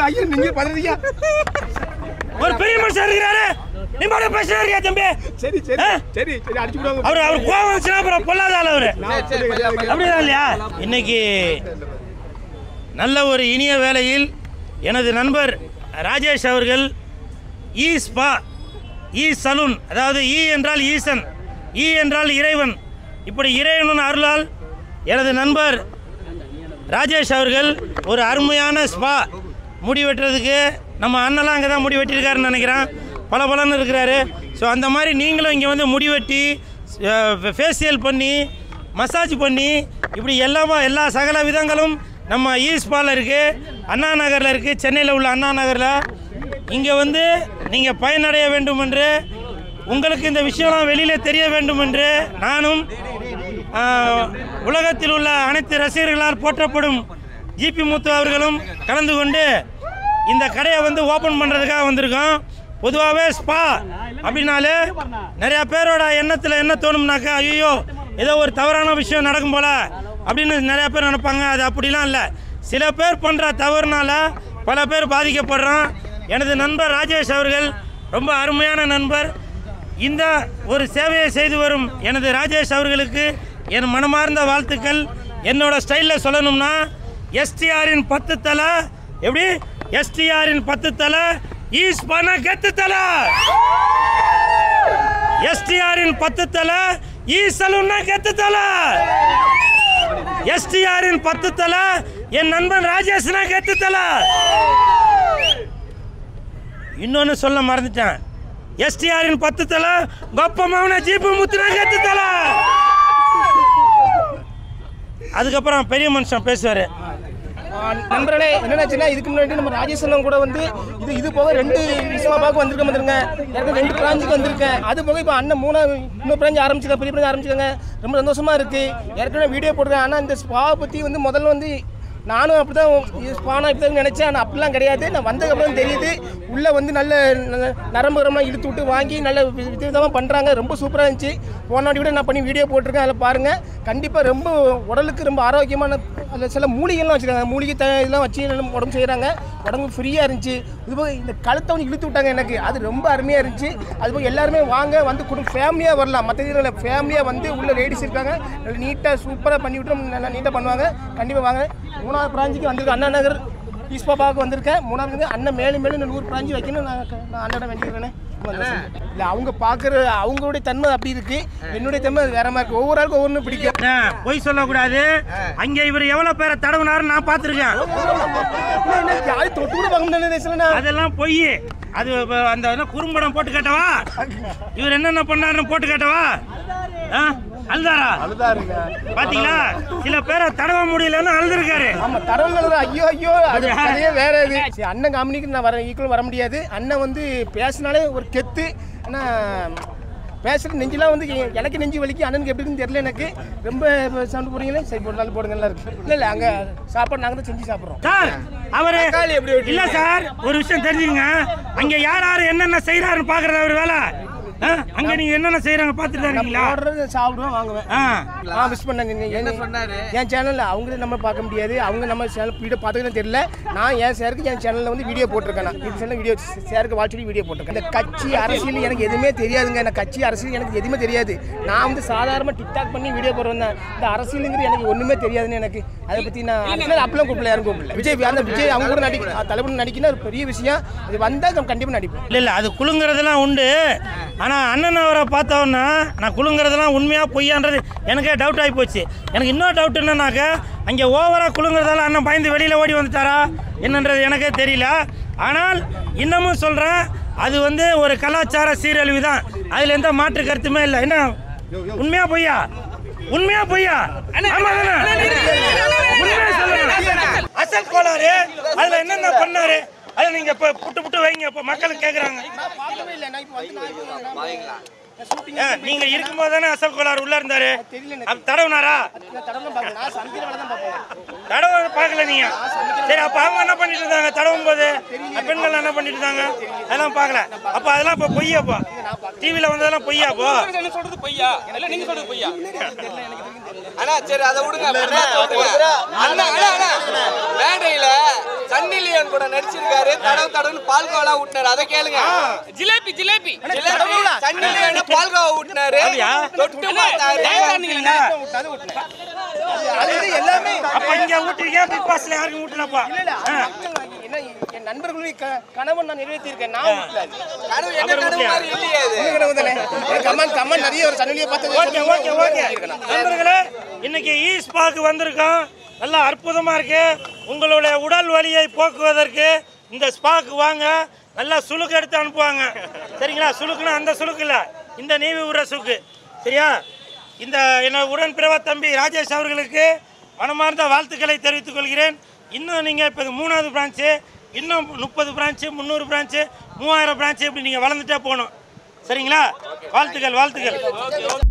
ஐயோ நீங்க பதறீங்க ஒரு பெரிய மனுஷன் இருக்கிறாரு நீ மட்டும் பேசுறா இருக்கியா தம்பி சரி சரி ஆ? சரி சரி அடிச்சு விடுவாங்க அவர் அவர் கோவம் வந்துச்சுன்னா அப்புறம் பொல்லாத ஆள் அவரு நான் அப்படி கிடையாது. அப்படிதான் இல்லையா இன்னைக்கு நல்ல ஒரு இனிய வேளையில் எனது நண்பர் ராஜேஷ் அவர்கள் ஈ ஸ்பா ஈ சலூன் அதாவது ஈ என்றால் ஈசன் ஈ என்றால் இறைவன் இப்படி இறைவனின் அருளால் எனது நண்பர் ராஜேஷ் அவர்கள் ஒரு அருமையான ஸ்பா முடி வெட்டுறதுக்கு நம்ம அண்ணெல்லாம் அங்கே தான் முடி வெட்டியிருக்காருன்னு நினைக்கிறேன் பல பலன்னு இருக்கிறாரு ஸோ அந்த மாதிரி நீங்களும் இங்கே வந்து முடி வெட்டி ஃபேஷியல் பண்ணி மசாஜ் பண்ணி இப்படி எல்லாமே எல்லா சகல விதங்களும் நம்ம ஈ ஸ்பாவில் இருக்குது அண்ணா நகரில் இருக்குது சென்னையில் உள்ள அண்ணா நகரில் இங்கே வந்து நீங்கள் பயனடைய வேண்டும் என்று உங்களுக்கு இந்த விஷயம்லாம் வெளியில் தெரிய வேண்டும் என்று நானும் ஆஹ், உலகத்தில் உள்ள அனைத்து ரசிகர்களால் போற்றப்படும் ஜிபி முத்து அவர்களும் கலந்து கொண்டு இந்த கடையை வந்து ஓப்பன் பண்ணுறதுக்காக வந்திருக்கோம் பொதுவாகவே ஸ்பா அப்படின்னாலே நிறையா பேரோட எண்ணத்தில் என்ன தோணும்னாக்கா ஐயோ ஏதோ ஒரு தவறான விஷயம் நடக்கும் போல அப்படின்னு நிறையா பேர் நினைப்பாங்க அது அப்படிலாம் இல்லை சில பேர் பண்ணுற தவறுனால பல பேர் பாதிக்கப்படுறோம் எனது நண்பர் ராஜேஷ் அவர்கள் ரொம்ப அருமையான நண்பர் இந்த ஒரு சேவையை செய்து வரும் எனது ராஜேஷ் அவர்களுக்கு என் மனமார்ந்த வாழ்த்துக்கள் என்னோட ஸ்டைலில் சொல்லணும்னா எஸ்டிஆரின் பத்து தலை எப்படி எஸ்டிஆரின் பத்து தலை ஈஸ் பண்ண கெத்து தலை எஸ்டிஆரின் பத்து தலை ஈ சலூன்னா கெத்து தலை எஸ்டிஆரின் பத்து தலை என் நண்பன் ராஜேஷ்னா கெத்து தலை இன்னொன்னு சொல்ல மறந்துட்டேன் எஸ்டிஆரின் பத்து தலை கொப்பமாவன ஜீப்பு முத்துனா கெத்து தலை அதுக்கப்புறம் பெரிய மனுஷன் பேசுவாரு ஆ, நண்பர்களே என்னென்னாச்சுன்னா இதுக்கு முன்னாடி நம்ம ராஜேஷ் அண்ணன் கூட வந்து இது இது போக ரெண்டு விஷயமா பார்க்க வந்திருக்க வந்துருங்க எனக்கு ரெண்டு பிராஞ்சுக்கு வந்திருக்கேன் அது போக இப்போ அண்ணன் மூணாவது இன்னொரு பிராஞ்ச் ஆரம்பிச்சிருக்கேன் பெரிய பிராஞ்ச் ஆரம்பிச்சிருக்காங்க ரொம்ப சந்தோஷமா இருக்கு ஏற்கனவே வீடியோ போடுறேன் ஆனால் இந்த ஸ்பாவை பற்றி வந்து முதல்ல வந்து நானும் அப்படி தான் ஸ்பானா இப்படி தான் நினச்சேன் ஆனால் அப்படிலாம் கிடையாது நான் வந்ததுக்கப்புறம் தெரியுது உள்ளே வந்து நல்ல நல்ல நரம்பு ரம்பெல்லாம் இழுத்து விட்டு வாங்கி நல்ல வி- விதவிதமாக பண்ணுறாங்க ரொம்ப சூப்பராக இருந்துச்சு போன வாட்டி கூட நான் பண்ணி வீடியோ போட்டிருக்கேன் அதில் பாருங்கள் கண்டிப்பாக ரொம்ப உடலுக்கு ரொம்ப ஆரோக்கியமான அதில் சில மூலிகைலாம் வச்சுருக்காங்க மூலிகை த இதெல்லாம் வச்சு நல்லா உடம்பு செய்கிறாங்க உடம்பு ஃப்ரீயாக இருந்துச்சு இது போக இந்த கழுத்தை வந்து இழுத்து விட்டாங்க எனக்கு அது ரொம்ப அருமையாக இருந்துச்சு அது போக எல்லாருமே வாங்க வந்து குடும்பம் ஃபேமிலியாக வரலாம் மற்ற இதில் ஃபேமிலியாக வந்து உள்ள லேடிஸ் இருக்காங்க நல்லா நீட்டாக சூப்பராக பண்ணி விட்டு நல்லா நீட்டாக பண்ணுவாங்க கண்டிப்பாக வாங்க மூணாவது பிராஞ்சுக்கு வந்திருக்கேன் அண்ணா நகர் ஈஸ்பாபாவுக்கு வந்திருக்கேன் மூணாவது வந்து அண்ணன் மேலும் மேலும் நூறு பிராஞ்சு வைக்கணும் நான் க- நான் அண்ணன் வேண்டிக்கிறேனே இல்லை அவங்க பார்க்குற அவங்களுடைய தன்மை அப்படி இருக்கு என்னுடைய தன்மை அது வேற மாதிரி இருக்கு ஒவ்வொரு ஆளுக்கும் ஒவ்வொன்று பிடிக்கும் ஆ, பொய் சொல்லக்கூடாது அங்கே இவர் எவ்வளோ பேரை தடவுனாருன்னு நான் பார்த்துருக்கேன் என்ன யாரும் தொட்டு கூட பார்க்க முடியாது பேசலண்ணா அதெல்லாம் பொய் அது இப்ப அந்த என்ன குறும்படம் போட்டு கேட்டவா இவர் என்னென்ன பண்ணாருன்னு போட்டு கேட்டவா ஆ? அழுதாரா பாத்தீங்களா சில பேரை தடவ முடியலன்னு அழுதுருக்காரு ஆமா தடவுகள் ஐயோ ஐயோ அது கதையே வேற இது சரி, அண்ணன் காமெடிக்கு நான் வர ஈக்குவல் வர முடியாது அண்ணன் வந்து பேசினாலே ஒரு கெத்து ஆனா பேசுகிற நெஞ்செல்லாம் வந்து எ- எனக்கு நெஞ்சு வலிக்கு அண்ணனுக்கு எப்படி இருக்குன்னு தெரியல எனக்கு ரொம்ப சவுண்ட் போடுறீங்களே சரி போட்டாலும் போடுங்க நல்லா இருக்கு இல்லை இல்லை அங்கே சாப்பாடு நாங்கள் தான் செஞ்சு சாப்பிட்றோம் சார் அவரு தக்காளி எப்படி வெட்டுறீங்க? இல்ல சார் ஒரு விஷயம் தெரிஞ்சுங்க அங்க யார் யார் என்னென்ன செய்யறாருன்னு பாக்குறது அவர் வேலை ஆ? அங்க நீங்க என்னென்ன செய்யறாங்க பாத்துட்டு தான் இருக்கீங்களா ஆர்டர் சாப்பிடுவேன் வாங்குவேன் ஆ ஆ மிஸ் பண்ணாங்க என்ன சொன்னாரு என் சேனல்ல அவங்களே நம்ம பார்க்க முடியாது அவங்க நம்ம சேனல் வீடியோ பார்த்துக்கலாம் தெரியல நான் என் சேருக்கு என் சேனல்ல வந்து வீடியோ போட்டிருக்கேன் நான் இது சேனல் வீடியோ சேருக்கு வாட்சி வீடியோ போட்டிருக்கேன் இந்த கட்சி அரசியல் எனக்கு எதுவுமே தெரியாதுங்க எனக்கு கட்சி அரசியல் எனக்கு எதுவுமே தெரியாது நான் வந்து சாதாரணமாக டிக்டாக் பண்ணி வீடியோ போடுறேன் தான் இந்த அரசியலுங்கிறது எனக்கு ஒன்றுமே தெரியாதுன்னு எனக்கு அதை பற்றி நான் அரசியல் அப்பெல்லாம் கூப்பிடல யாரும் கூப்பிடல விஜய் அந்த விஜய் அவங்க கூட நடிக்க தலைவர் நடிக்கணும் அது பெரிய விஷயம் அது வந்தால் கண்டிப்பாக நடிப்பேன் இல்ல இல்ல அது குலுங்குறதெல்லாம் உண்டு ஆனா அண்ணன் அவரை பார்த்தோன்னா நான் குலுங்குறதெல்லாம் உண்மையா பொய்யான்றது எனக்கே டவுட் ஆகி போச்சு எனக்கு இன்னொரு டவுட் என்னன்னாக்க அங்கே ஓவரா குலுங்குறதால அண்ணன் பயந்து வெளியில ஓடி வந்துட்டாரா என்னன்றது எனக்கே தெரியல ஆனால் இன்னமும் சொல்றேன் அது வந்து ஒரு கலாச்சார சீரழிவு தான் அதுல எந்த மாற்று கருத்துமே இல்லை என்ன உண்மையா பொய்யா உண்மையா பொய்யா ஆமா தானே? உண்மையா சொல்லுங்க. அசல் கோளாறு அதுல என்னென்ன பண்ணாரு அதை நீங்க இப்ப புட்டு புட்டு வைங்க இப்ப மக்களுக்கு கேக்குறாங்க நான் பார்க்கவே இல்லை நான் இப்போ வந்து நான் ஷூட்டிங் ஏ, நீங்க இருக்கும்போது தானே அசல் கோளாறு உள்ள இருந்தாரு தெரியல எனக்கு. அப்ப தடவுனாரா நான் தடவை பார்க்கல நான் சமைக்கிற வேலை தான் பார்ப்பேன் தடவை பார்க்கல நீங்க சரி அப்ப அவங்க என்ன பண்ணிட்டு இருந்தாங்க தடவும் போது பெண்கள் என்ன பண்ணிட்டு இருந்தாங்க அதெல்லாம் பார்க்கல அப்ப அதெல்லாம் இப்ப பொய்யா அப்போ டிவில வந்ததெல்லாம் பொய்யா அப்போ என்ன சொல்றது பொய்யா இல்ல நீங்க சொல்றது பொய்யா அண்ணா சரி அதை விடுங்க வரலாற்றை விடுங்க. அண்ணா அண்ணா அண்ணா மேடையில சன்னி லியோன் கூட கூட நடிச்சிருக்காரு தடவு தடவுன்னு பால்கோவா ஊட்டினாரு அதை கேளுங்க ஜிலேபி ஜிலேபி ஜிலேபி தண்ணி வேணும் பால்கோவா ஊட்டினாரு அப்படியா? தொட்டு பார்த்தாரு அது இது எல்லாமே அப்ப இங்க ஊட்டிருக்கேன் பிக் பாஸ்ல யாருக்கும் ஊட்டலப்பா என்ன என் நண்பர்களுடைய க- கனவை நான் நிறைவேற்றியிருக்கேன் நான் ஊட்டல அது. கனவு என்ன கனவு மாதிரி இல்லையே அது உங்க கனவு தானே எனக்கு கமெண்ட் கமெண்ட் நிறைய ஒரு சன்னலியை பார்த்து ஓகே ஓகே ஓகே நண்பர்களே இன்னைக்கு ஈ ஸ்பாக்கு வந்திருக்கோம் நல்லா அற்புதமா இருக்கு உங்களுடைய உடல் வலியை போக்குவதற்கு இந்த ஸ்பாக்கு வாங்க நல்லா சுளுக்கு எடுத்து அனுப்புவாங்க சரிங்களா சுளுக்குன்னா அந்த சுளுக்கு இல்லை இந்த நீவி விடுற சுக்கு சரியா இந்த என்னோட உடன்பிறவா தம்பி ராஜேஷ் அவர்களுக்கு மனமார்ந்த வாழ்த்துக்களை தெரிவித்துக் கொள்கிறேன் இன்னும் நீங்கள் இப்போ இது மூணாவது பிரான்ச்சு இன்னும் முப்பது பிரான்ச்சு முந்நூறு பிரான்ச்சு மூவாயிரம் பிரான்ச்சு இப்படி நீங்கள் வளர்ந்துட்டே போகணும் சரிங்களா வாழ்த்துக்கள் வாழ்த்துக்கள்